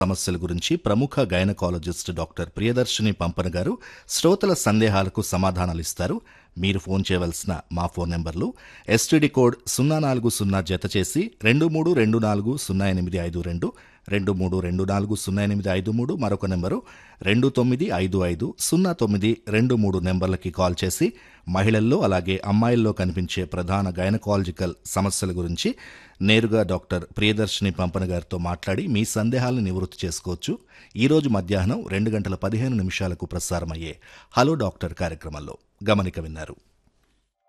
సమస్యల గురించి ప్రముఖ గైనకాలజిస్ట్ డాక్టర్ ప్రియదర్శిని పంపన గారు శ్రోతల సందేహాలకు సమాధానాలు ఇస్తారు మీరు ఫోన్ చేయవలసిన మా ఫోన్ నెంబర్లు ఎస్టీడీ కోడ్ సున్నా నాలుగు సున్నా జత చేసి రెండు మూడు రెండు నాలుగు సున్నా ఎనిమిది ఐదు రెండు రెండు మూడు రెండు నాలుగు సున్నా ఎనిమిది ఐదు మూడు మరొక నెంబరు రెండు తొమ్మిది ఐదు ఐదు సున్నా తొమ్మిది రెండు మూడు నెంబర్లకి కాల్ చేసి మహిళల్లో అలాగే అమ్మాయిల్లో కనిపించే ప్రధాన గైనకాలజికల్ సమస్యల గురించి నేరుగా డాక్టర్ ప్రియదర్శిని పంపన గారితో మాట్లాడి మీ సందేహాలను నివృత్తి చేసుకోవచ్చు ఈ రోజు మధ్యాహ్నం రెండు గంటల పదిహేను నిమిషాలకు ప్రసారమయ్యే హలో డాక్టర్ కార్యక్రమంలో గమనిక విన్నారు